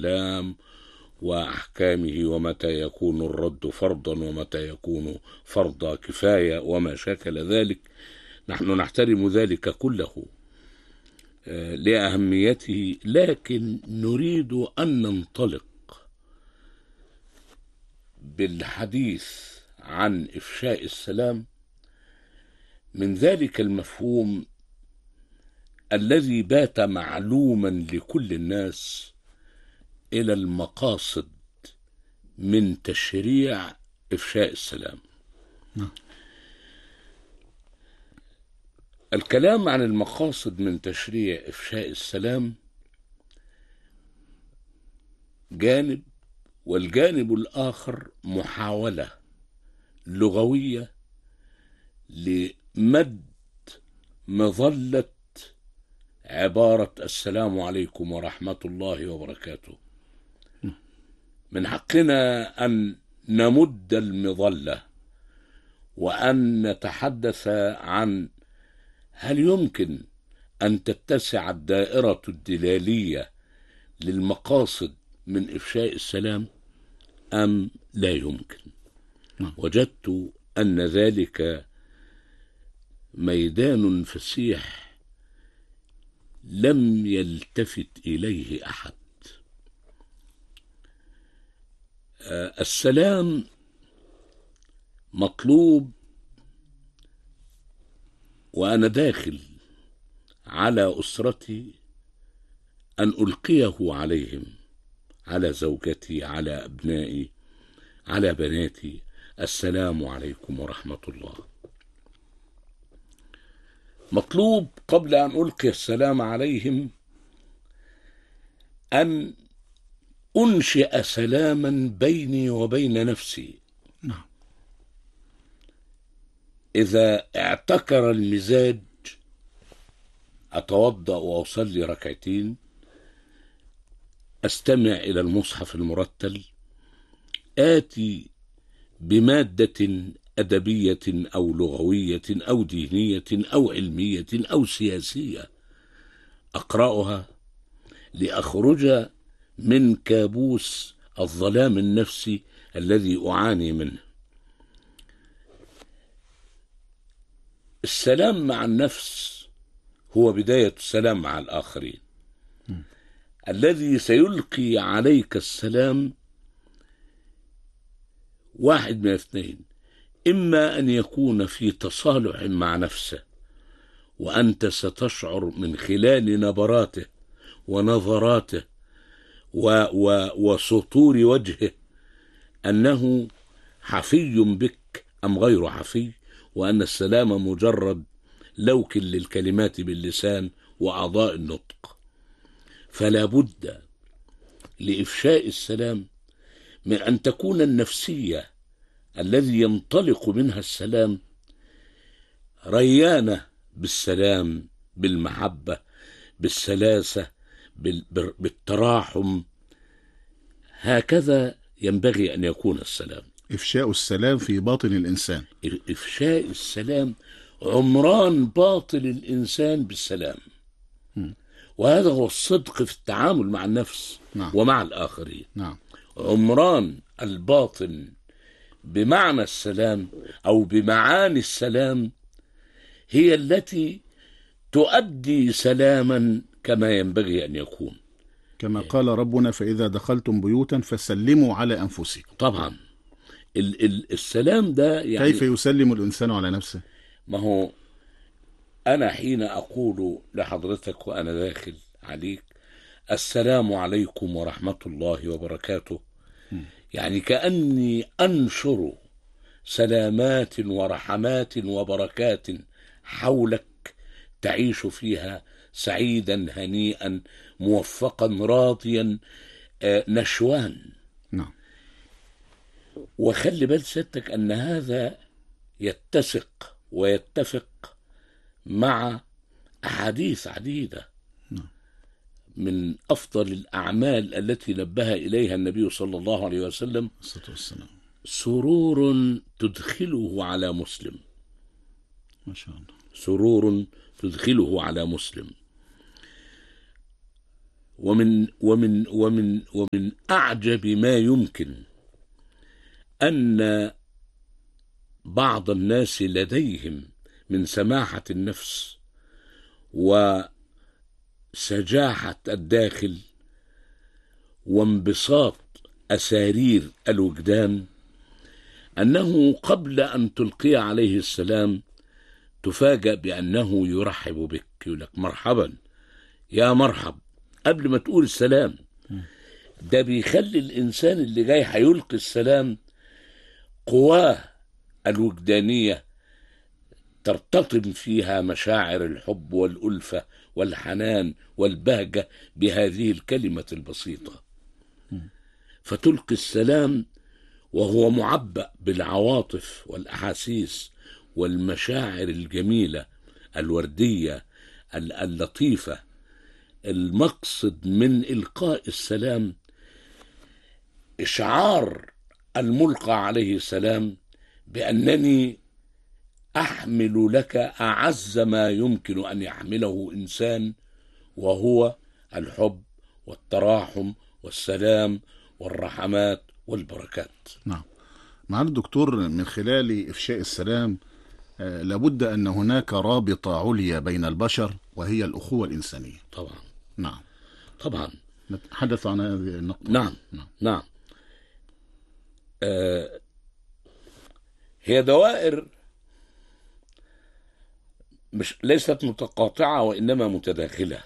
السلام وأحكامه ومتى يكون الرد فرضا ومتى يكون فرض كفاية وما شاكل ذلك نحن نحترم ذلك كله آه، لأهميته لكن نريد أن ننطلق بالحديث عن إفشاء السلام من ذلك المفهوم الذي بات معلوما لكل الناس إلى المقاصد من تشريع إفشاء السلام الكلام عن المقاصد من تشريع إفشاء السلام جانب والجانب الآخر محاولة لغوية لمد مظلة عبارة السلام عليكم ورحمة الله وبركاته من حقنا أن نمد المظلة وأن نتحدث عن هل يمكن أن تتسع الدائرة الدلالية للمقاصد من إفشاء السلام أم لا يمكن نعم. وجدت أن ذلك ميدان فسيح لم يلتفت إليه أحد آه، السلام مطلوب وأنا داخل على أسرتي أن ألقيه عليهم على زوجتي على أبنائي على بناتي السلام عليكم ورحمة الله مطلوب قبل أن ألقي السلام عليهم أن أنشئ سلاما بيني وبين نفسي نعم إذا اعتكر المزاج أتوضأ وأصلي ركعتين أستمع إلى المصحف المرتل آتي بمادة أدبية أو لغوية أو دينية أو علمية أو سياسية أقرأها لأخرج من كابوس الظلام النفسي الذي أعاني منه السلام مع النفس هو بداية السلام مع الآخرين الذي سيلقي عليك السلام واحد من اثنين إما أن يكون في تصالح مع نفسه وأنت ستشعر من خلال نبراته ونظراته و و وسطور وجهه أنه حفي بك أم غير حفي وأن السلام مجرد لوك للكلمات باللسان وأعضاء النطق فلا بد لإفشاء السلام من أن تكون النفسية الذي ينطلق منها السلام ريانة بالسلام بالمحبة بالسلاسة بال- بال- بالتراحم هكذا ينبغي أن يكون السلام إفشاء السلام في باطن الإنسان إفشاء السلام عمران باطل الإنسان بالسلام وهذا هو الصدق في التعامل مع النفس نعم. ومع الآخرين نعم عمران الباطن بمعنى السلام أو بمعاني السلام هي التي تؤدي سلاما كما ينبغي أن يكون كما قال ربنا فإذا دخلتم بيوتا فسلموا على أنفسكم طبعا ال- ال- السلام ده يعني كيف يسلم الإنسان على نفسه ما هو أنا حين أقول لحضرتك وأنا داخل عليك السلام عليكم ورحمة الله وبركاته يعني كأني أنشر سلامات ورحمات وبركات حولك تعيش فيها سعيدا هنيئا موفقا راضيا آه، نشوان نعم وخلي بال سيادتك ان هذا يتسق ويتفق مع احاديث عديده من افضل الاعمال التي نبه اليها النبي صلى الله عليه وسلم الصلاة والسلام سرور تدخله على مسلم ما شاء الله سرور تدخله على مسلم ومن ومن ومن ومن اعجب ما يمكن ان بعض الناس لديهم من سماحه النفس وسجاحه الداخل وانبساط اسارير الوجدان انه قبل ان تلقي عليه السلام تفاجأ بأنه يرحب بك يقول لك مرحبا يا مرحب قبل ما تقول السلام ده بيخلي الإنسان اللي جاي هيلقي السلام قواه الوجدانية ترتطم فيها مشاعر الحب والألفة والحنان والبهجة بهذه الكلمة البسيطة فتلقي السلام وهو معبأ بالعواطف والأحاسيس والمشاعر الجميلة الوردية ال- اللطيفة المقصد من إلقاء السلام إشعار الملقى عليه السلام بأنني أحمل لك أعز ما يمكن أن يحمله إنسان وهو الحب والتراحم والسلام والرحمات والبركات نعم معالي الدكتور من خلال إفشاء السلام آه، لابد أن هناك رابطة عليا بين البشر وهي الأخوة الإنسانية طبعا نعم طبعا نتحدث عن هذه النقطة نعم نعم. نعم آه هي دوائر مش ليست متقاطعة وإنما متداخلة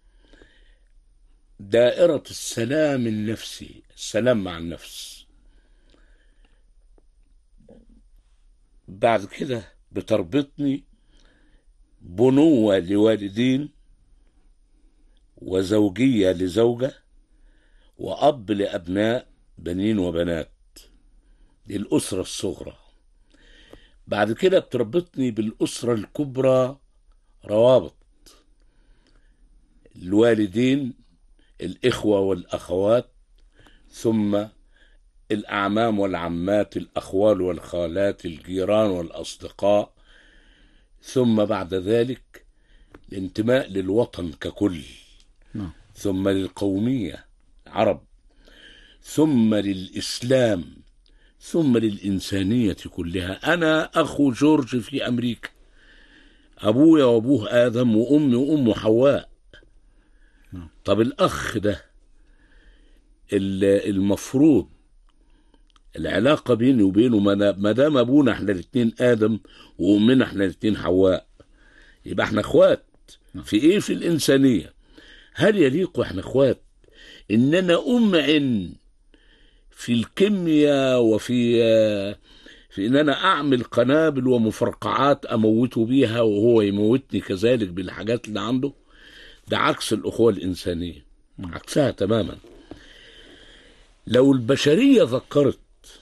دائرة السلام النفسي السلام مع النفس بعد كده بتربطني بنوة لوالدين وزوجية لزوجة وأب لأبناء بنين وبنات دي الأسرة الصغرى بعد كده بتربطني بالأسرة الكبرى روابط الوالدين الإخوة والأخوات ثم الأعمام والعمات الأخوال والخالات الجيران والأصدقاء ثم بعد ذلك الانتماء للوطن ككل نعم ثم للقومية عرب ثم للإسلام ثم للإنسانية كلها أنا أخو جورج في أمريكا أبويا وأبوه آدم وأمي وأمه حواء طب الأخ ده ال- المفروض العلاقة بيني وبينه ما أنا- ما دام أبونا إحنا الاتنين آدم وأمنا إحنا الاتنين حواء يبقى إحنا إخوات في إيه في الإنسانية هل يليق واحنا اخوات ان انا امعن في الكيمياء وفي في ان انا اعمل قنابل ومفرقعات اموته بيها وهو يموتني كذلك بالحاجات اللي عنده ده عكس الاخوه الانسانيه عكسها تماما لو البشريه ذكرت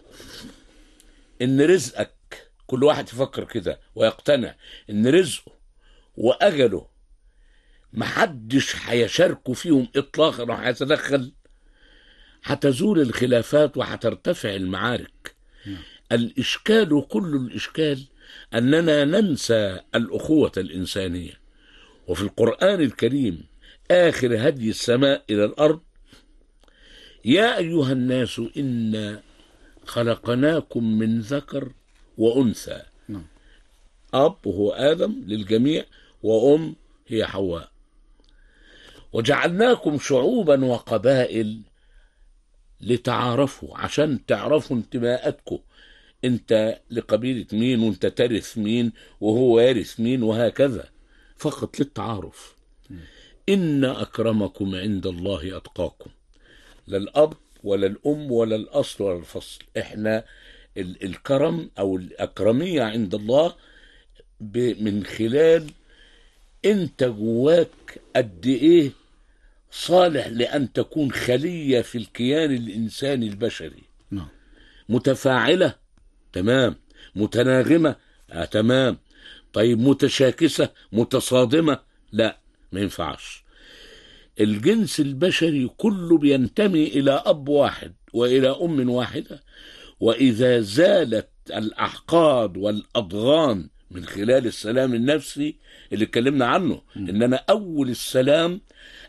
ان رزقك كل واحد يفكر كده ويقتنع ان رزقه واجله محدش هيشاركوا فيهم اطلاقا وهيتدخل هتزول الخلافات وهترتفع المعارك الاشكال كل الاشكال اننا ننسى الاخوه الانسانيه وفي القران الكريم اخر هدي السماء الى الارض يا ايها الناس انا خلقناكم من ذكر وانثى نعم. اب هو ادم للجميع وام هي حواء وجعلناكم شعوبا وقبائل لتعارفوا عشان تعرفوا انتماءاتكم انت لقبيلة مين وانت ترث مين وهو يرث مين وهكذا فقط للتعارف إن أكرمكم عند الله أتقاكم لا الأب ولا الأم ولا الأصل ولا الفصل إحنا ال- الكرم أو الأكرمية عند الله ب- من خلال أنت جواك قد إيه صالح لأن تكون خلية في الكيان الإنساني البشري نعم متفاعلة تمام متناغمة آه تمام طيب متشاكسة متصادمة لا ما ينفعش الجنس البشري كله بينتمي إلى أب واحد وإلى أم واحدة وإذا زالت الأحقاد والأضغان من خلال السلام النفسي اللي اتكلمنا عنه إن أنا أول السلام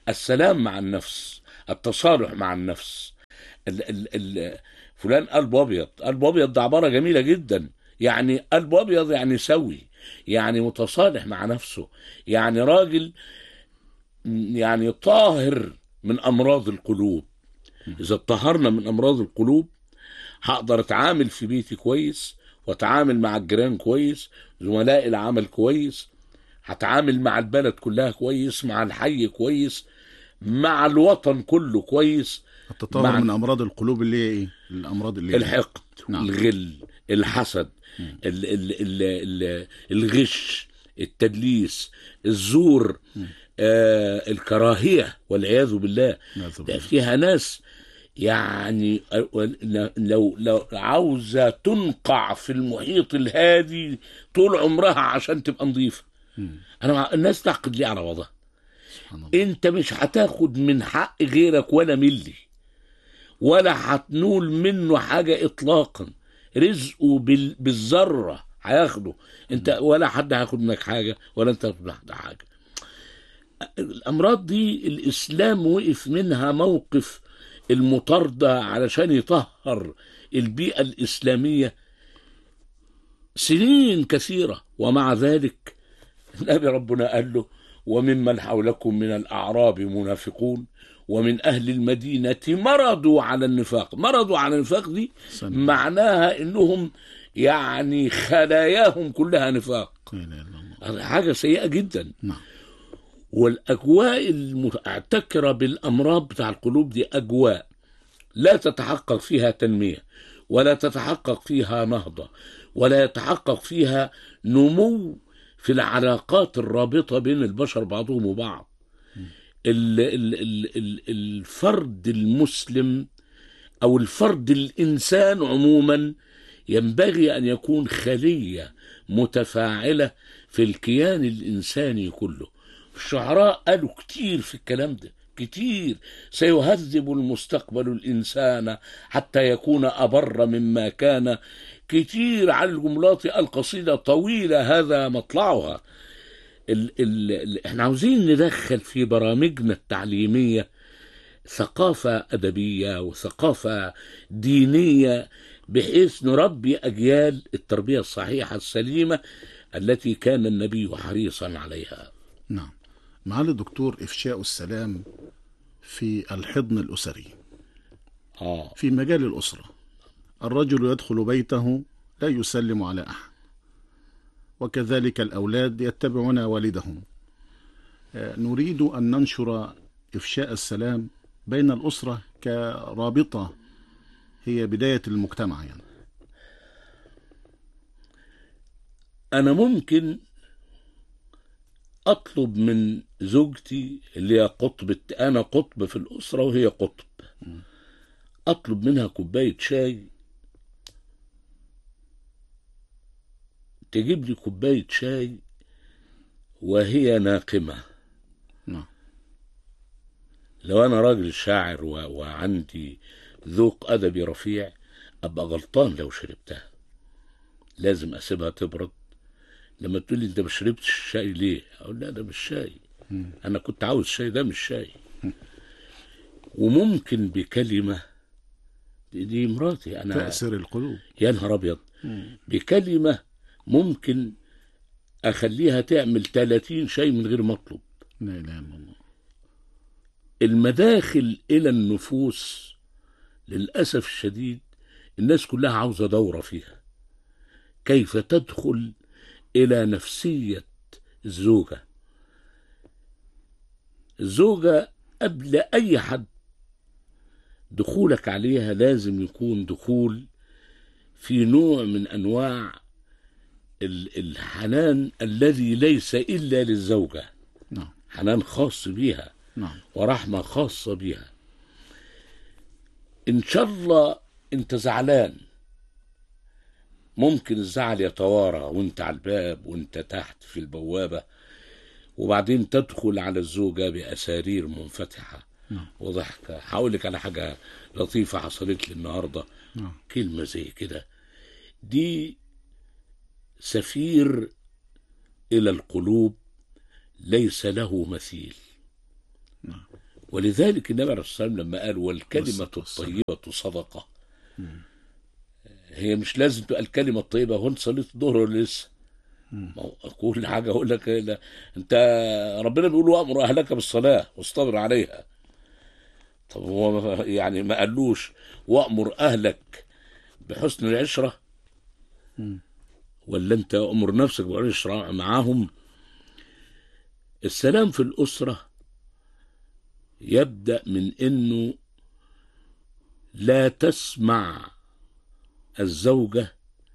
السلام مع النفس التصالح مع النفس ال ال ال فلان قلبه ابيض قلبه ابيض ده عباره جميله جدا يعني قلبه ابيض يعني سوي يعني متصالح مع نفسه يعني راجل يعني طاهر من امراض القلوب اذا اتطهرنا من امراض القلوب هقدر اتعامل في بيتي كويس واتعامل مع الجيران كويس زملاء العمل كويس هتعامل مع البلد كلها كويس مع الحي كويس مع الوطن كله كويس التطهر مع- من امراض القلوب اللي هي ايه الامراض اللي هي الحقد نعم. الغل الحسد ال ال ال ال الغش التدليس الزور آه الكراهية والعياذ بالله نعوذ ده بالله. فيها ناس يعني لو لو عاوزة تنقع في المحيط الهادي طول عمرها عشان تبقى نظيفة انا مع الناس تعقد ليه على وضعها سبحان الله. انت مش هتاخد من حق غيرك ولا ملي ولا هتنول منه حاجة اطلاقا رزقه بال... بالذرة هياخده انت ولا حد هياخد منك حاجة ولا انت هتاخد من حد حاجة الامراض دي الاسلام وقف منها موقف المطاردة علشان يطهر البيئة الاسلامية سنين كثيرة ومع ذلك النبي ربنا قال له وممن حولكم من الأعراب منافقون ومن أهل المدينة مرضوا على النفاق مرضوا على النفاق دي سلام. معناها إنهم يعني خلاياهم كلها نفاق لا اله الا الله هذا حاجة سيئة جدا نعم والأجواء المعتكرة بالأمراض بتاع القلوب دي أجواء لا تتحقق فيها تنمية ولا تتحقق فيها نهضة ولا يتحقق فيها نمو في العلاقات الرابطة بين البشر بعضهم وبعض ال ال ال ال الفرد المسلم أو الفرد الإنسان عموما ينبغي أن يكون خلية متفاعلة في الكيان الإنساني كله الشعراء قالوا كتير في الكلام ده كتير سيهذب المستقبل الإنسان حتى يكون أبر مما كان كتير على الجملات القصيدة طويلة هذا مطلعها ال ال ال احنا عاوزين ندخل في برامجنا التعليمية ثقافة أدبية وثقافة دينية بحيث نربي أجيال التربية الصحيحة السليمة التي كان النبي حريصا عليها نعم معالي الدكتور افشاء السلام في الحضن الاسري آه في مجال الاسره الرجل يدخل بيته لا يسلم على احد وكذلك الاولاد يتبعون والدهم آه، نريد ان ننشر افشاء السلام بين الاسره كرابطه هي بدايه المجتمع يعني أنا ممكن أطلب من زوجتي اللي هي قطب الت- أنا قطب في الأسرة وهي قطب أطلب منها كوباية شاي تجيب لي كوباية شاي وهي ناقمة نعم لو أنا راجل شاعر و... وعندي ذوق أدبي رفيع أبقى غلطان لو شربتها لازم أسيبها تبرد لما تقول لي أنت ما شربتش الشاي ليه؟ أقول لا ده مش شاي أنا كنت عاوز شاي ده مش شاي وممكن بكلمة دي, دي مراتي أنا تأثر القلوب يا نهار ابيض بكلمه ممكن اخليها تعمل 30 شيء من غير ما اطلب لا اله الا الله المداخل الى النفوس للاسف الشديد الناس كلها عاوزه دوره فيها كيف تدخل الى نفسيه الزوجه الزوجه قبل اي حد دخولك عليها لازم يكون دخول في نوع من انواع ال- الحنان الذي ليس الا للزوجه نعم حنان خاص بيها نعم ورحمه خاصه بيها ان شاء الله انت زعلان ممكن الزعل يتوارى وانت على الباب وانت تحت في البوابه وبعدين تدخل على الزوجه باسارير منفتحه نعم. وضحكه هقول لك على حاجه لطيفه حصلت لي النهارده نعم كلمة زي كده دي سفير إلى القلوب ليس له مثيل نعم ولذلك النبي عليه الصلاة والسلام لما قال والكلمة والصلاة والسلام. الطيبة صدقة هي مش لازم تبقى الكلمة الطيبة هو انت صليت الظهر ولا لسه؟ ما هو كل حاجة أقول لك لا أنت ربنا بيقول وأمر أهلك بالصلاة واصطبر عليها طب هو يعني ما قالوش وأمر أهلك بحسن العشرة ولا أنت أمر نفسك بالعشرة معاهم السلام في الأسرة يبدأ من إنه لا تسمع الزوجة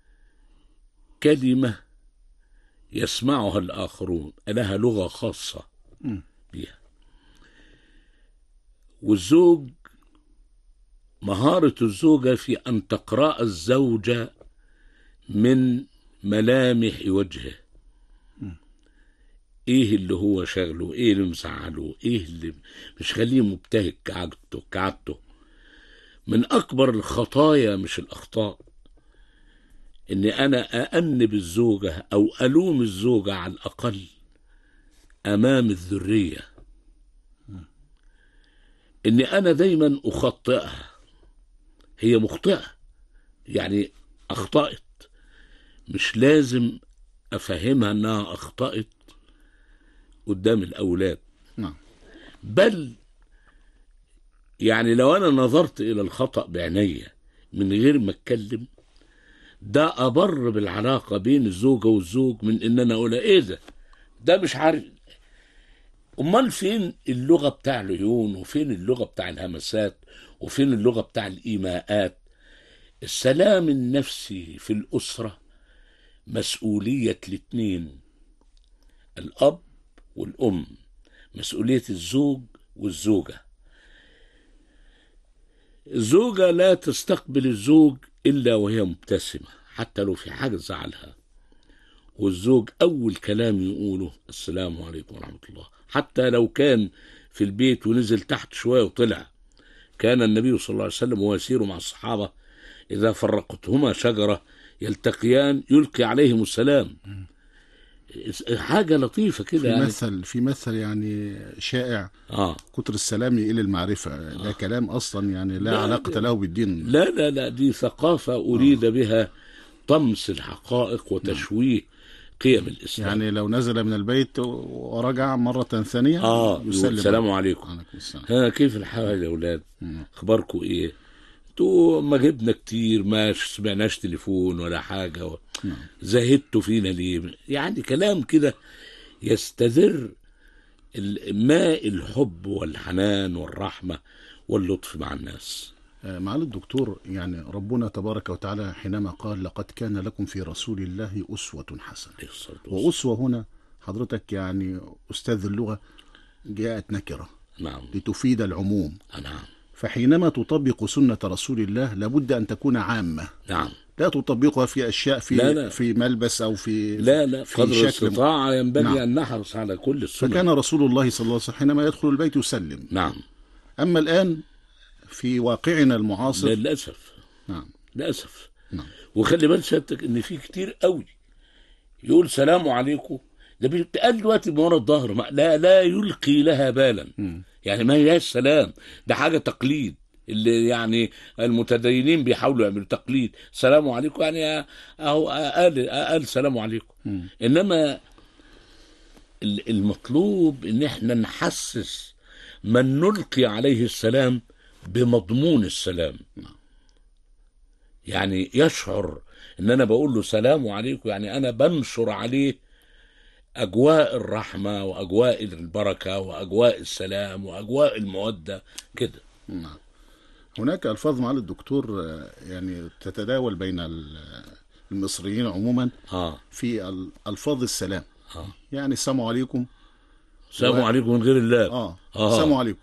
كلمة يسمعها الآخرون لها لغة خاصة بها والزوج مهارة الزوجة في أن تقرأ الزوجة من ملامح وجهه ايه اللي هو شغله ايه اللي مزعله ايه اللي مش خليه مبتهج كعادته كعادته من اكبر الخطايا مش الاخطاء اني انا اانب الزوجه او الوم الزوجه على الاقل امام الذريه اني انا دايما اخطئها هي مخطئه يعني اخطات مش لازم افهمها انها اخطات قدام الاولاد نعم بل يعني لو انا نظرت الى الخطا بعيني من غير ما اتكلم ده ابر بالعلاقه بين الزوجه والزوج من ان انا اقول ايه ده ده مش عارف امال فين اللغه بتاع العيون وفين اللغه بتاع الهمسات وفين اللغه بتاع الايماءات السلام النفسي في الاسره مسؤوليه الاتنين الاب والام مسؤوليه الزوج والزوجه الزوجه لا تستقبل الزوج الا وهي مبتسمه حتى لو في حاجه زعلها والزوج اول كلام يقوله السلام عليكم ورحمه الله حتى لو كان في البيت ونزل تحت شويه وطلع كان النبي صلى الله عليه وسلم وهو يسير مع الصحابه اذا فرقتهما شجره يلتقيان يلقي عليهم السلام حاجه لطيفه كده في يعني مثل في مثل يعني شائع اه كتر السلام يقل المعرفة ده كلام أصلا يعني لا, لا، علاقة ده- له بالدين لا لا لا دي ثقافه اريد بها طمس الحقائق وتشويه قيم الاسلام يعني لو نزل من البيت ورجع مرة ثانية اه يسلم السلام عليكم عليكم السلام ها كيف الحال يا اولاد اخباركم ايه انتوا ما جبنا كتير ما سمعناش تليفون ولا حاجه و... زهدتوا فينا ليه يعني كلام كده يستذر ال- ماء الحب والحنان والرحمه واللطف مع الناس آه، معالي الدكتور يعني ربنا تبارك وتعالى حينما قال لقد كان لكم في رسول الله أسوة حسنة عليه الصلاة والسلام. وأسوة هنا حضرتك يعني أستاذ اللغة جاءت نكرة نعم لتفيد العموم نعم فحينما تطبق سنة رسول الله لابد أن تكون عامة نعم لا تطبقها في أشياء في لا، لا. في ملبس أو في لا لا في قدر شكل الاستطاعه ينبغي نعم. ان نحرص على كل السنن فكان رسول الله صلى الله عليه وسلم حينما يدخل البيت يسلم نعم أما الآن في واقعنا المعاصر للاسف نعم للاسف نعم وخلي بال سيادتك ان في كتير قوي يقول سلام عليكم ده بيتقال دلوقتي من ورا الظهر ما- لا لا يلقي لها بالا يعني ما هياش سلام ده حاجه تقليد اللي يعني المتدينين بيحاولوا يعملوا تقليد سلام عليكم يعني اهو قال قال سلام عليكم انما ال- المطلوب ان احنا نحسس من نلقي عليه السلام بمضمون السلام يعني يشعر ان انا بقول له سلام عليكم يعني انا بنشر عليه اجواء الرحمه واجواء البركه واجواء السلام واجواء الموده كده نعم هناك ألفاظ معالي الدكتور آه، يعني تتداول بين ال- المصريين عموما اه في ال- ألفاظ السلام اه يعني السلام عليكم السلام و- عليكم من غير الله آه آه. السلام عليكم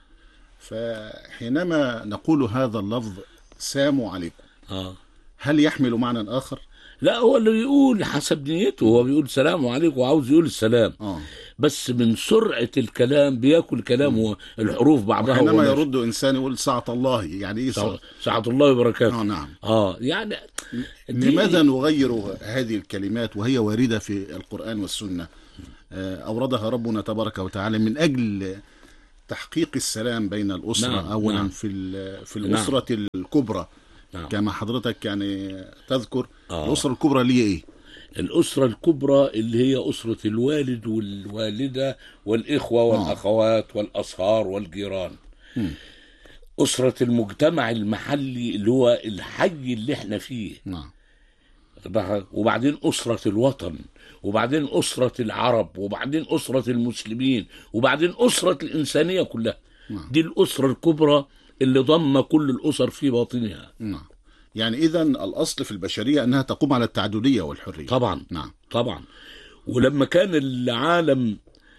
فحينما نقول هذا اللفظ سام عليكم اه هل يحمل معنى آخر؟ لا هو اللي بيقول حسب نيته هو بيقول سلام عليكم وعاوز يقول السلام آه بس من سرعه الكلام بياكل كلامه الحروف بعضها حينما وماشي. يرد إنسان يقول ساعة الله يعني إيه سع- ساعة؟ سعة الله وبركاته آه نعم اه يعني دي- لماذا نغير هذه الكلمات وهي واردة في القرآن والسنة آه، أوردها ربنا تبارك وتعالى من أجل تحقيق السلام بين الأسرة نعم، أولا نعم. في ال- في نعم. الأسرة الكبرى نعم. كما حضرتك يعني تذكر آه. الأسرة الكبرى اللي هي إيه؟ الأسرة الكبرى اللي هي أسرة الوالد والوالدة والإخوة والأخوات والأصهار والجيران أسرة المجتمع المحلي اللي هو الحي اللي احنا فيه نعم وبعدين أسرة الوطن وبعدين أسرة العرب وبعدين أسرة المسلمين وبعدين أسرة الإنسانية كلها نعم. دي الأسرة الكبرى اللي ضم كل الأسر في باطنها نعم يعني إذا الأصل في البشرية أنها تقوم على التعددية والحرية طبعا نعم طبعا ولما كان العالم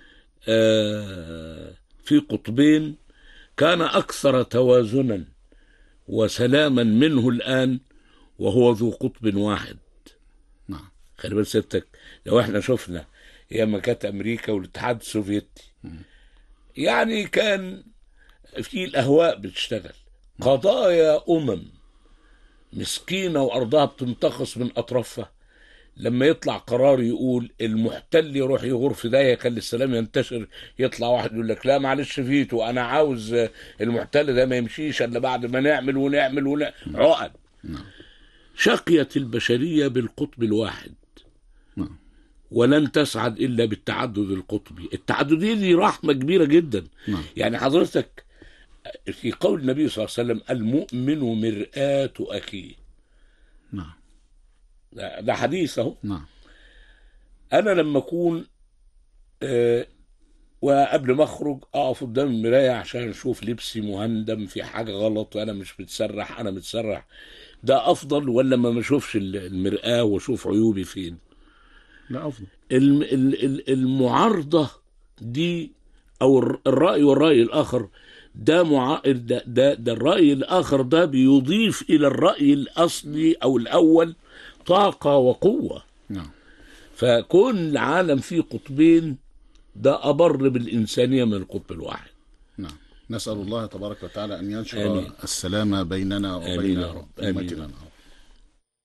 آه، في قطبين كان أكثر توازنا وسلاما منه الآن وهو ذو قطب واحد نعم خلي بالك سيادتك لو احنا شفنا ايام ما كانت امريكا والاتحاد السوفيتي يعني كان في الاهواء بتشتغل قضايا امم مسكينه وارضها بتنتقص من اطرافها لما يطلع قرار يقول المحتل يروح يغور في داهيه يخلي السلام ينتشر يطلع واحد يقول لك لا معلش فيتو انا عاوز المحتل ده ما يمشيش الا بعد ما نعمل ونعمل ونعمل عقد شقيت البشريه بالقطب الواحد نعم ولن تسعد الا بالتعدد القطبي التعدديه دي رحمه كبيره جدا نعم. يعني حضرتك في قول النبي صلى الله عليه وسلم المؤمن مرآة اخيه نعم ده ده حديث اهو نعم انا لما اكون آه، وقبل ما اخرج اقف قدام المرايه عشان اشوف لبسي مهندم في حاجه غلط وانا مش متسرح انا متسرح ده افضل ولا ما اشوفش المراه واشوف عيوبي فين لا أفضل الم- ال- ال- المعارضة دي أو الر- الرأي والرأي الآخر ده مع... ده, ده, ده الرأي الآخر ده بيضيف إلى الرأي الأصلي أو الأول طاقة وقوة نعم فكون العالم فيه قطبين ده أبر بالإنسانية من القطب الواحد نعم نسأل الله تبارك وتعالى أن ينشر آمين. السلام بيننا آمين وبين يا رب. آمين. أمتنا